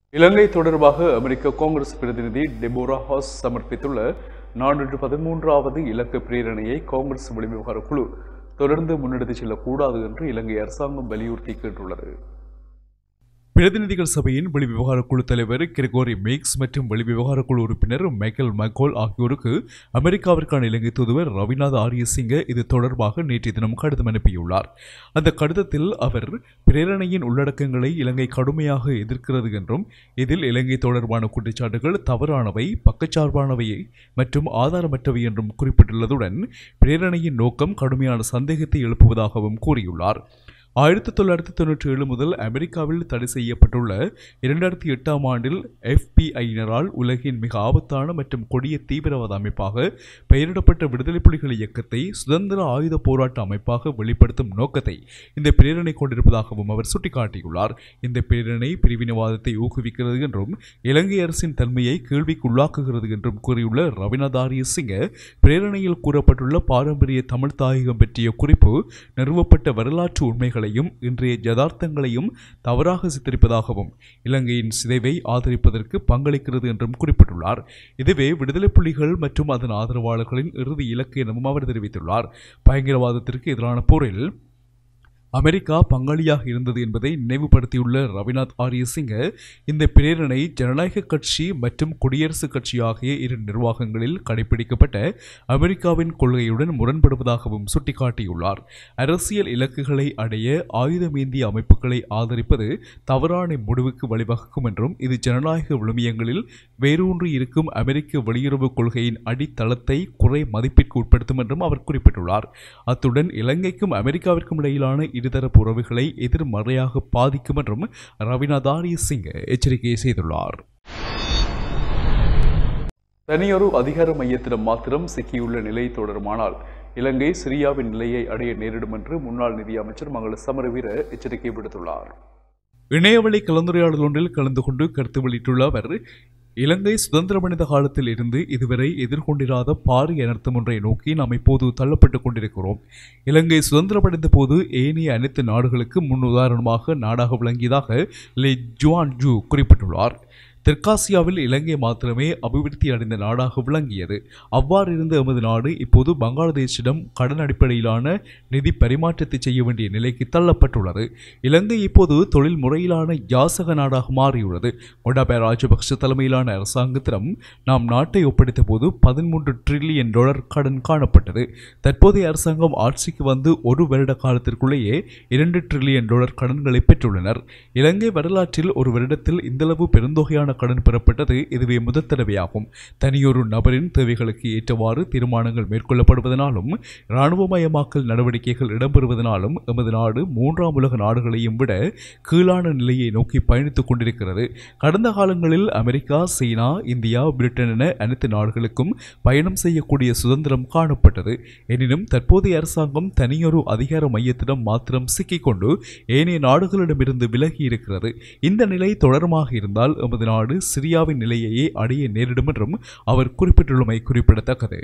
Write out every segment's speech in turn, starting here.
இலங்கை தொடர்பாக அமெரிக்க காங்கிரஸ் பிரதிநிதி Deborah has சமர்ப்பித்துள்ள நானூற்று பதிமூன்றாவது இலக்க பிரேரணையை காங்கிரஸ் வெளிவிவகார குழு தொடர்ந்து முன்னெடுத்துச் செல்லக்கூடாது என்று இலங்கை அரசாங்கம் வலியுறுத்தி கேட்டுள்ளது பிரதிநிதிகள் சபையின் வெளிவிவகார குழு தலைவர் கிரிகோரி மேக்ஸ் மற்றும் வெளிவிவகார குழு உறுப்பினர் மைக்கேல் மைக்கோல் ஆகியோருக்கு அமெரிக்காவிற்கான இலங்கை தூதுவர் ரவிநாத் ஆரியசிங்க இது தொடர்பாக நேற்றைய தினம் கடிதம் அனுப்பியுள்ளார் அந்த கடிதத்தில் அவர் பிரேரணையின் உள்ளடக்கங்களை இலங்கை கடுமையாக எதிர்க்கிறது என்றும் இதில் இலங்கை தொடர்பான குற்றச்சாட்டுகள் தவறானவை பக்கச்சார்பானவை மற்றும் ஆதாரமற்றவை என்றும் குறிப்பிட்டுள்ளதுடன் பிரேரணையின் நோக்கம் கடுமையான சந்தேகத்தை எழுப்புவதாகவும் கூறியுள்ளார் ஆயிரத்தி தொள்ளாயிரத்தி தொண்ணூற்றி ஏழு முதல் அமெரிக்காவில் தடை செய்யப்பட்டுள்ள இரண்டாயிரத்தி எட்டாம் ஆண்டில் எஃபிஐயினரால் உலகின் மிக ஆபத்தான மற்றும் கொடிய தீவிரவாத அமைப்பாக பெயரிடப்பட்ட விடுதலை புலிகள் இயக்கத்தை சுதந்திர ஆயுத போராட்ட அமைப்பாக வெளிப்படுத்தும் நோக்கத்தை இந்த பிரேரணை கொண்டிருப்பதாகவும் அவர் சுட்டிக்காட்டியுள்ளார் இந்த பிரேரணை பிரிவினவாதத்தை ஊக்குவிக்கிறது என்றும் இலங்கை அரசின் தன்மையை கேள்விக்குள்ளாக்குகிறது என்றும் கூறியுள்ள ரவிநாத் ஆரிய சிங்க பிரேரணையில் கூறப்பட்டுள்ள பாரம்பரிய தமிழ் தாயகம் பற்றிய குறிப்பு நிறுவப்பட்ட வரலாற்று உண்மைகளையும் இன்றைய யதார்த்தங்களையும் தவறாக சித்தரிப்பதாகவும் இலங்கையின் சிதைவை ஆதரிப்பதற்கு பங்களிக்கிறது என்றும் குறிப்பிட்டுள்ளார் இதுவே விடுதலை புலிகள் மற்றும் அதன் ஆதரவாளர்களின் இறுதி இலக்கு எனவும் அவர் தெரிவித்துள்ளார் பயங்கரவாதத்திற்கு எதிரான போரில் அமெரிக்கா பங்காளியாக இருந்தது என்பதை நினைவுபடுத்தியுள்ள ரவிநாத் ஆரிய சிங்க இந்த பிரேரணை ஜனநாயக கட்சி மற்றும் குடியரசுக் கட்சி ஆகிய இரு நிர்வாகங்களில் கடைபிடிக்கப்பட்ட அமெரிக்காவின் கொள்கையுடன் முரண்படுவதாகவும் சுட்டிக்காட்டியுள்ளார் அரசியல் இலக்குகளை அடைய ஆயுதமேந்திய அமைப்புகளை ஆதரிப்பது தவறான முடிவுக்கு வழிவகுக்கும் என்றும் இது ஜனநாயக விழுமியங்களில் வேரூன்றி இருக்கும் அமெரிக்க வெளியுறவு கொள்கையின் அடித்தளத்தை குறை மதிப்பிற்கு உட்படுத்தும் என்றும் அவர் குறிப்பிட்டுள்ளார் அத்துடன் இலங்கைக்கும் அமெரிக்காவிற்கும் இடையிலான இருதரப்பு உறவுகளை எதிர்மறையாக பாதிக்கும் என்றும் ரவிநாத் ஆரிய சிங் எச்சரிக்கை செய்துள்ளார் தனியொரு அதிகார மையத்திடம் மாத்திரம் சிக்கியுள்ள நிலை தொடருமானால் இலங்கை சிரியாவின் நிலையை அடைய நேரிடும் என்று முன்னாள் நிதியமைச்சர் மங்கள சமரவீர எச்சரிக்கை விடுத்துள்ளார் இணையவழி கலந்துரையாடல் ஒன்றில் கலந்து கொண்டு கருத்து வெளியிட்டுள்ள அவர் இலங்கை சுதந்திரமடைந்த காலத்தில் இருந்து இதுவரை எதிர்கொண்டிராத பாரிய அனர்த்தம் ஒன்றை நோக்கி நாம் இப்போது தள்ளப்பட்டுக் கொண்டிருக்கிறோம் இலங்கை சுதந்திரமடைந்த போது ஏனைய அனைத்து நாடுகளுக்கு முன் உதாரணமாக நாடாக விளங்கியதாக லெ ஜுவான் ஜூ குறிப்பிட்டுள்ளார் தெற்காசியாவில் இலங்கை மாத்திரமே அபிவிருத்தி அடைந்த நாடாக விளங்கியது அவ்வாறு இருந்த எமது நாடு இப்போது பங்களாதேஷிடம் கடன் அடிப்படையிலான நிதி பரிமாற்றத்தை செய்ய வேண்டிய நிலைக்கு தள்ளப்பட்டுள்ளது இலங்கை இப்போது தொழில் முறையிலான யாசக நாடாக மாறியுள்ளது கொண்டாபய ராஜபக்ஷ தலைமையிலான அரசாங்கத்திடம் நாம் நாட்டை ஒப்படைத்த போது பதிமூன்று டிரில்லியன் டாலர் கடன் காணப்பட்டது தற்போதைய அரசாங்கம் ஆட்சிக்கு வந்து ஒரு வருட காலத்திற்குள்ளேயே இரண்டு டிரில்லியன் டாலர் கடன்களை பெற்றுள்ளனர் இலங்கை வரலாற்றில் ஒரு வருடத்தில் இந்தளவு பெருந்தொகையான கடன் பெறப்பட்டது இதுவே முதல் தடவையாகும் தனியொரு நபரின் தேவைகளுக்கு ஏற்றவாறு தீர்மானங்கள் மேற்கொள்ளப்படுவதனாலும் இராணுவமயமாக்கல் நடவடிக்கைகள் இடம்பெறுவதனாலும் எமது நாடு மூன்றாம் உலக நாடுகளையும் விட கீழான நிலையை நோக்கி பயணித்துக் கொண்டிருக்கிறது கடந்த காலங்களில் அமெரிக்கா சீனா இந்தியா பிரிட்டன் என அனைத்து நாடுகளுக்கும் பயணம் செய்யக்கூடிய சுதந்திரம் காணப்பட்டது எனினும் தற்போதைய அரசாங்கம் தனியொரு அதிகார மையத்திடம் மாத்திரம் சிக்கிக்கொண்டு ஏனைய நாடுகளிடமிருந்து விலகி இருக்கிறது இந்த நிலை தொடருமாக இருந்தால் எமது நாடு சிரியாவின் நிலையையே அடைய நேரிடும் என்றும் அவர் குறிப்பிட்டுள்ளமை குறிப்பிடத்தக்கது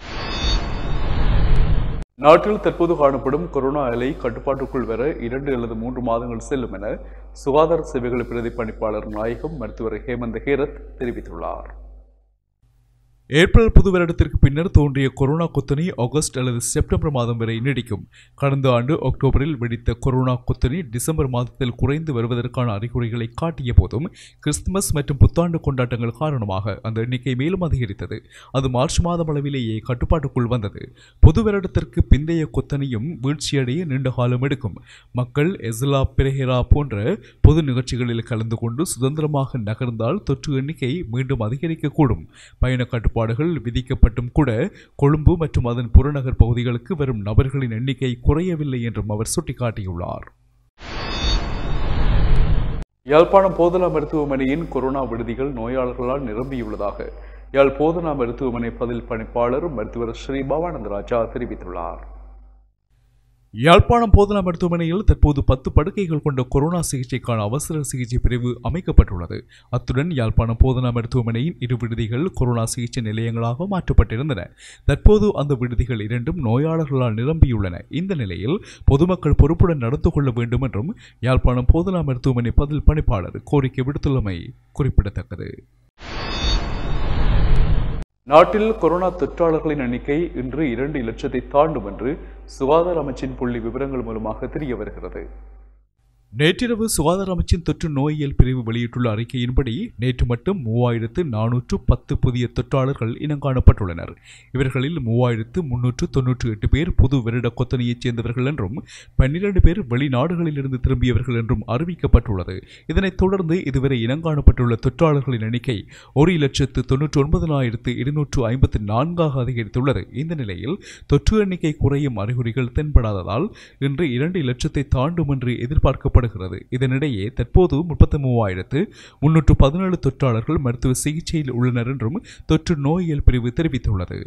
நாட்டில் தற்போது காணப்படும் கொரோனா அலை கட்டுப்பாட்டுக்குள் வர இரண்டு அல்லது மூன்று மாதங்கள் செல்லும் என சுகாதார சேவைகள் பிரதி பணிப்பாளர் நாயகம் மருத்துவர் ஹேமந்த் ஹேரத் தெரிவித்துள்ளார் ஏப்ரல் புது வருடத்திற்கு பின்னர் தோன்றிய கொரோனா கொத்தனி ஆகஸ்ட் அல்லது செப்டம்பர் மாதம் வரை நீடிக்கும் கடந்த ஆண்டு அக்டோபரில் வெடித்த கொரோனா கொத்தனி டிசம்பர் மாதத்தில் குறைந்து வருவதற்கான அறிகுறிகளை காட்டிய போதும் கிறிஸ்துமஸ் மற்றும் புத்தாண்டு கொண்டாட்டங்கள் காரணமாக அந்த எண்ணிக்கை மேலும் அதிகரித்தது அது மார்ச் மாதம் அளவிலேயே கட்டுப்பாட்டுக்குள் வந்தது புது வருடத்திற்கு பிந்தைய கொத்தனியும் வீழ்ச்சியடைய நீண்ட காலம் எடுக்கும் மக்கள் எஸ்லா பிரஹெரா போன்ற பொது நிகழ்ச்சிகளில் கலந்து கொண்டு சுதந்திரமாக நகர்ந்தால் தொற்று எண்ணிக்கை மீண்டும் அதிகரிக்கக்கூடும் பயண கட்டுப்பாடு கட்டுப்பாடுகள் விதிக்கப்பட்டும் கூட கொழும்பு மற்றும் அதன் புறநகர் பகுதிகளுக்கு வரும் நபர்களின் எண்ணிக்கை குறையவில்லை என்றும் அவர் சுட்டிக்காட்டியுள்ளார் யாழ்ப்பாணம் போதனா மருத்துவமனையின் கொரோனா விடுதிகள் நோயாளர்களால் நிரம்பியுள்ளதாக யாழ் போதனா மருத்துவமனை பதில் பணிப்பாளர் மருத்துவர் ஸ்ரீ பவானந்த ராஜா தெரிவித்துள்ளார் யாழ்ப்பாணம் போதனா மருத்துவமனையில் தற்போது பத்து படுக்கைகள் கொண்ட கொரோனா சிகிச்சைக்கான அவசர சிகிச்சை பிரிவு அமைக்கப்பட்டுள்ளது அத்துடன் யாழ்ப்பாணம் போதனா மருத்துவமனையின் இரு விடுதிகள் கொரோனா சிகிச்சை நிலையங்களாக மாற்றப்பட்டிருந்தன தற்போது அந்த விடுதிகள் இரண்டும் நோயாளர்களால் நிரம்பியுள்ளன இந்த நிலையில் பொதுமக்கள் பொறுப்புடன் நடந்து கொள்ள வேண்டும் என்றும் யாழ்ப்பாணம் போதனா மருத்துவமனை பதில் பணிப்பாளர் கோரிக்கை விடுத்துள்ளமை குறிப்பிடத்தக்கது நாட்டில் கொரோனா தொற்றாளர்களின் எண்ணிக்கை இன்று இரண்டு லட்சத்தை தாண்டும் என்று சுகாதார அமைச்சின் புள்ளி விவரங்கள் மூலமாக தெரிய வருகிறது நேற்றிரவு சுகாதார அமைச்சின் தொற்று நோயியல் பிரிவு வெளியிட்டுள்ள அறிக்கையின்படி நேற்று மட்டும் மூவாயிரத்து நானூற்று பத்து புதிய தொற்றாளர்கள் இனங்காணப்பட்டுள்ளனர் இவர்களில் மூவாயிரத்து முன்னூற்று தொன்னூற்று எட்டு பேர் புது வருட கொத்தனையைச் சேர்ந்தவர்கள் என்றும் பன்னிரண்டு பேர் வெளிநாடுகளிலிருந்து திரும்பியவர்கள் என்றும் அறிவிக்கப்பட்டுள்ளது இதனைத் தொடர்ந்து இதுவரை இனங்காணப்பட்டுள்ள தொற்றாளர்களின் எண்ணிக்கை ஒரு லட்சத்து தொன்னூற்று ஒன்பதனாயிரத்து இருநூற்று ஐம்பத்து நான்காக அதிகரித்துள்ளது இந்த நிலையில் தொற்று எண்ணிக்கை குறையும் அறிகுறிகள் தென்படாததால் இன்று இரண்டு லட்சத்தை தாண்டும் என்று எதிர்பார்க்கப்படும் காணப்படுகிறது இதனிடையே தற்போது முப்பத்தி மூவாயிரத்து முன்னூற்று பதினேழு தொற்றாளர்கள் மருத்துவ சிகிச்சையில் உள்ளனர் என்றும் தொற்று நோயியல் பிரிவு தெரிவித்துள்ளது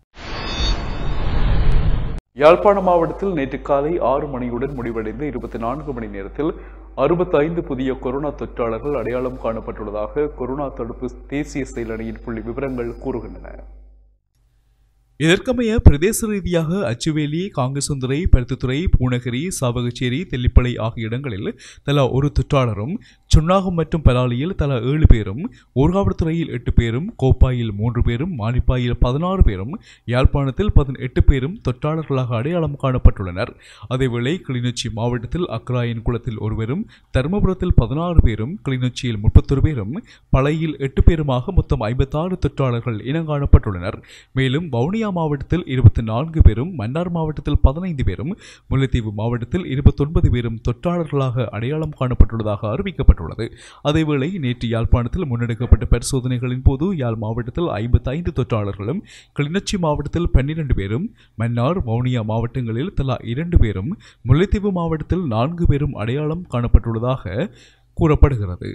யாழ்ப்பாண மாவட்டத்தில் நேற்று காலை ஆறு மணியுடன் முடிவடைந்து இருபத்தி நான்கு மணி நேரத்தில் அறுபத்தைந்து புதிய கொரோனா தொற்றாளர்கள் அடையாளம் காணப்பட்டுள்ளதாக கொரோனா தடுப்பு தேசிய செயலணியின் புள்ளி விவரங்கள் கூறுகின்றன இதற்கமைய பிரதேச ரீதியாக அச்சுவேலி காங்கசுந்தரை பருத்துத்துறை பூனகிரி சாவகச்சேரி தெல்லிப்பளை ஆகிய இடங்களில் தலா ஒரு தொற்றாளரும் சுன்னாகம் மற்றும் பலாலியில் தலா ஏழு பேரும் ஊர்காவல்துறையில் எட்டு பேரும் கோப்பாயில் மூன்று பேரும் மானிப்பாயில் பதினாறு பேரும் யாழ்ப்பாணத்தில் பதினெட்டு பேரும் தொற்றாளர்களாக அடையாளம் காணப்பட்டுள்ளனர் அதேவேளை கிளிநொச்சி மாவட்டத்தில் அக்ராயன் குளத்தில் ஒருவரும் தருமபுரத்தில் பதினாறு பேரும் கிளிநொச்சியில் முப்பத்தொரு பேரும் பளையில் எட்டு பேருமாக மொத்தம் ஐம்பத்தாறு தொற்றாளர்கள் இனங்காணப்பட்டுள்ளனர் மேலும் வவுனியா வவுனியா மாவட்டத்தில் இருபத்தி நான்கு பேரும் மன்னார் மாவட்டத்தில் பதினைந்து பேரும் முல்லைத்தீவு மாவட்டத்தில் இருபத்தொன்பது பேரும் தொற்றாளர்களாக அடையாளம் காணப்பட்டுள்ளதாக அறிவிக்கப்பட்டுள்ளது அதேவேளை நேற்று யாழ்ப்பாணத்தில் முன்னெடுக்கப்பட்ட பரிசோதனைகளின் போது யாழ் மாவட்டத்தில் ஐம்பத்தைந்து தொற்றாளர்களும் கிளிநொச்சி மாவட்டத்தில் பன்னிரண்டு பேரும் மன்னார் வவுனியா மாவட்டங்களில் தலா இரண்டு பேரும் முல்லைத்தீவு மாவட்டத்தில் நான்கு பேரும் அடையாளம் காணப்பட்டுள்ளதாக கூறப்படுகிறது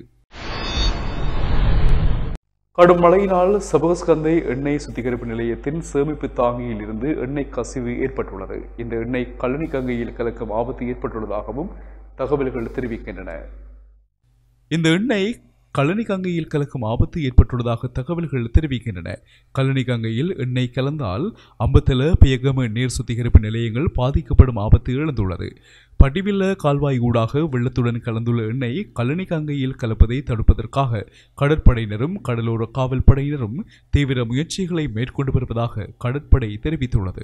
கடும் மழையினால் சபகஸ்கந்தை எண்ணெய் சுத்திகரிப்பு நிலையத்தின் சேமிப்பு தாங்கியில் இருந்து எண்ணெய் கசிவு ஏற்பட்டுள்ளது இந்த எண்ணெய் கழனி கங்கையில் கலக்கும் ஆபத்து ஏற்பட்டுள்ளதாகவும் தகவல்கள் தெரிவிக்கின்றன இந்த எண்ணெய் கழனி கங்கையில் கலக்கும் ஆபத்து ஏற்பட்டுள்ளதாக தகவல்கள் தெரிவிக்கின்றன கழனி கங்கையில் எண்ணெய் கலந்தால் அம்பத்தல பியகம நீர் சுத்திகரிப்பு நிலையங்கள் பாதிக்கப்படும் ஆபத்து எழுந்துள்ளது படிவில்ல கால்வாய் ஊடாக வெள்ளத்துடன் கலந்துள்ள எண்ணெய் கழனி கங்கையில் கலப்பதை தடுப்பதற்காக கடற்படையினரும் கடலோர காவல் படையினரும் தீவிர முயற்சிகளை மேற்கொண்டு வருவதாக கடற்படை தெரிவித்துள்ளது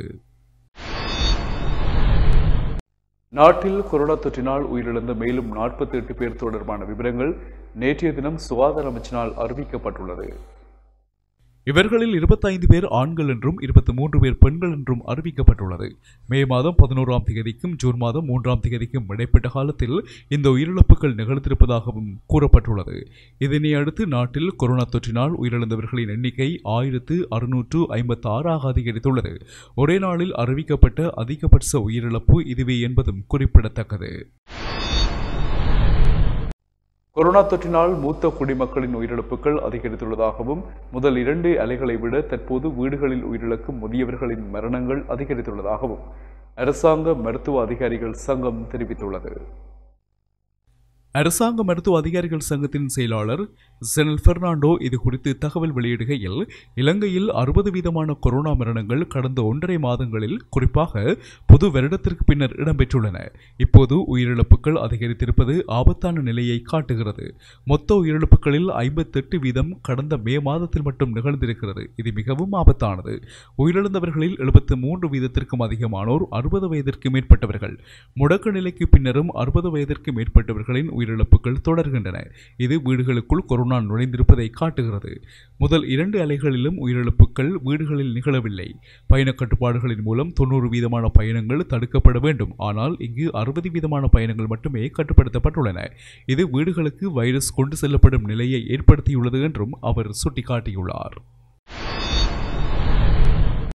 நாட்டில் கொரோனா தொற்றினால் உயிரிழந்த மேலும் நாற்பத்தி எட்டு பேர் தொடர்பான விவரங்கள் நேற்றைய தினம் சுகாதார அமைச்சினால் அறிவிக்கப்பட்டுள்ளது இவர்களில் இருபத்தைந்து பேர் ஆண்கள் என்றும் இருபத்தி மூன்று பேர் பெண்கள் என்றும் அறிவிக்கப்பட்டுள்ளது மே மாதம் பதினோராம் தேதிக்கும் ஜூன் மாதம் மூன்றாம் தேதிக்கும் இடைப்பட்ட காலத்தில் இந்த உயிரிழப்புகள் நிகழ்ந்திருப்பதாகவும் கூறப்பட்டுள்ளது இதனை அடுத்து நாட்டில் கொரோனா தொற்றினால் உயிரிழந்தவர்களின் எண்ணிக்கை ஆயிரத்து அறுநூற்று ஐம்பத்தி ஆறாக அதிகரித்துள்ளது ஒரே நாளில் அறிவிக்கப்பட்ட அதிகபட்ச உயிரிழப்பு இதுவே என்பதும் குறிப்பிடத்தக்கது கொரோனா தொற்றினால் மூத்த குடிமக்களின் உயிரிழப்புகள் அதிகரித்துள்ளதாகவும் முதல் இரண்டு அலைகளை விட தற்போது வீடுகளில் உயிரிழக்கும் முதியவர்களின் மரணங்கள் அதிகரித்துள்ளதாகவும் அரசாங்க மருத்துவ அதிகாரிகள் சங்கம் தெரிவித்துள்ளது அரசாங்க மருத்துவ அதிகாரிகள் சங்கத்தின் செயலாளர் செனல் பெர்னாண்டோ இது குறித்து தகவல் வெளியிடுகையில் இலங்கையில் அறுபது வீதமான கொரோனா மரணங்கள் கடந்த ஒன்றரை மாதங்களில் குறிப்பாக பொது வருடத்திற்கு பின்னர் இடம்பெற்றுள்ளன இப்போது உயிரிழப்புகள் அதிகரித்திருப்பது ஆபத்தான நிலையை காட்டுகிறது மொத்த உயிரிழப்புகளில் ஐம்பத்தெட்டு வீதம் கடந்த மே மாதத்தில் மட்டும் நிகழ்ந்திருக்கிறது இது மிகவும் ஆபத்தானது உயிரிழந்தவர்களில் எழுபத்து மூன்று வீதத்திற்கும் அதிகமானோர் அறுபது வயதிற்கு மேற்பட்டவர்கள் முடக்க நிலைக்கு பின்னரும் அறுபது வயதிற்கு மேற்பட்டவர்களின் உயிரிழப்புகள் தொடர்கின்றன இது வீடுகளுக்குள் கொரோனா நுழைந்திருப்பதை காட்டுகிறது முதல் இரண்டு அலைகளிலும் உயிரிழப்புகள் வீடுகளில் நிகழவில்லை பயண கட்டுப்பாடுகளின் மூலம் தொண்ணூறு வீதமான பயணங்கள் தடுக்கப்பட வேண்டும் ஆனால் இங்கு அறுபது வீதமான பயணங்கள் மட்டுமே கட்டுப்படுத்தப்பட்டுள்ளன இது வீடுகளுக்கு வைரஸ் கொண்டு செல்லப்படும் நிலையை ஏற்படுத்தியுள்ளது என்றும் அவர் சுட்டிக்காட்டியுள்ளார்